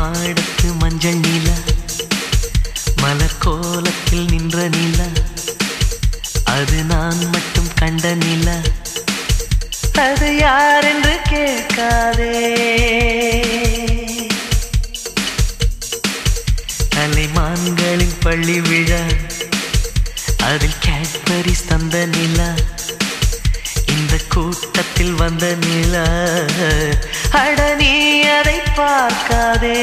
மாடத்து மஞ்சள் நில மலர் கோலத்தில் நின்ற நில அது நான் மட்டும் கண்ட நில அது யார் என்று கேட்காதே தலைமான்களின் பள்ளி விழா அதில் கேட்பரிஸ் தந்த நிலா இந்த கூட்டத்தில் வந்த நிலா அட நீ அதை பார்க்காதே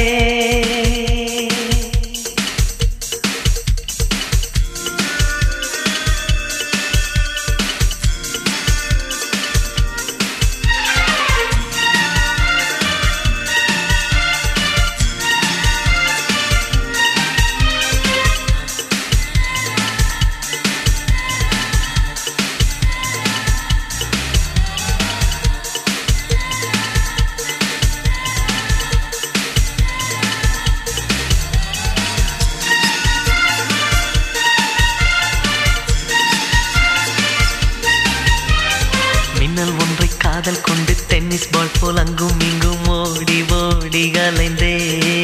மின்னல் ஒன்றை காதல் கொண்டு டென்னிஸ் பால் போல் அங்கும் இங்கும் ஓடி ஓடி கலைந்தே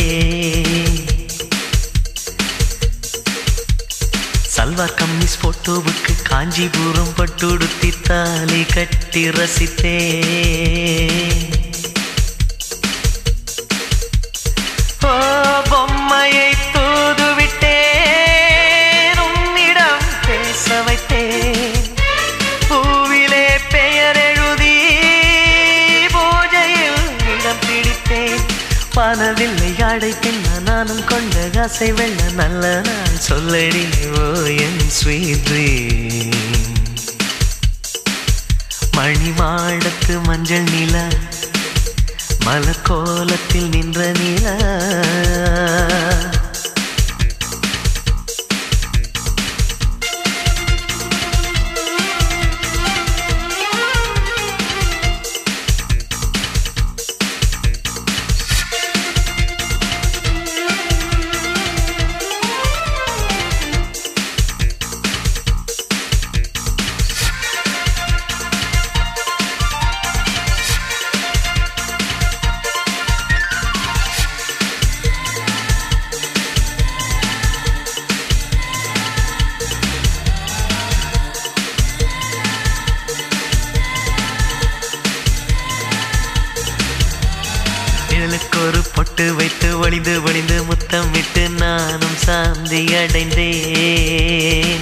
சல்வார் கம்மிஸ் போட்டோவுக்கு காஞ்சிபுரம் பட்டுடுத்தி தாலி கட்டி ரசித்தே ஓ பொம்மையை தூது விட்டேன் உன்னிடம் பேச வைத்தேன் பூவிலே பெயர் எழுதி பூஜையில் இடம் பிடித்தேன் பணவில்லை அடைப்பின் நானும் கொண்ட காசை வெள்ள நல்ல நாள் சொல்லடி ஓ என் ஸ்வீட் மணி மாடத்து மஞ்சள் நில மலர் கோலத்தில் நின்ற நில நிழலுக்கு ஒரு பொட்டு வைத்து ஒளிந்து ஒளிந்து முத்தம் விட்டு நானும் சாந்தி அடைந்தேன்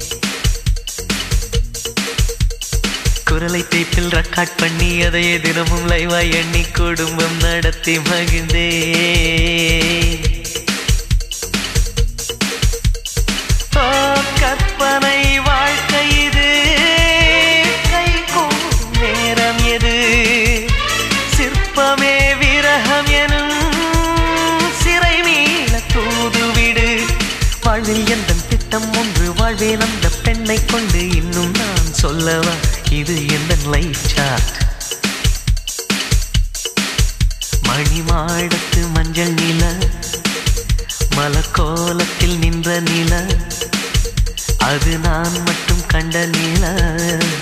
குரலை டேப்பில் ரெக்கார்ட் பண்ணி அதையே தினமும் லைவாய் எண்ணி குடும்பம் நடத்தி மகிழ்ந்தேன் ஓ, கற்பனை வாழ்க்கை இது கை கூடும் நேரம் எது சிற்பமே விரகம் எனும் சிறை மீள தூதுவிடு வாழ்வில் எந்த திட்டம் ஒன்று வாழ்வேன் அந்த பெண்ணை கொண்டு இன்னும் நான் சொல்லவா இது எந்த லைஃப் சார்ட் மணி மாடத்து மஞ்சள் நில மலர் கோலத்தில் நின்ற நில அது நான் மட்டும் கண்ட நில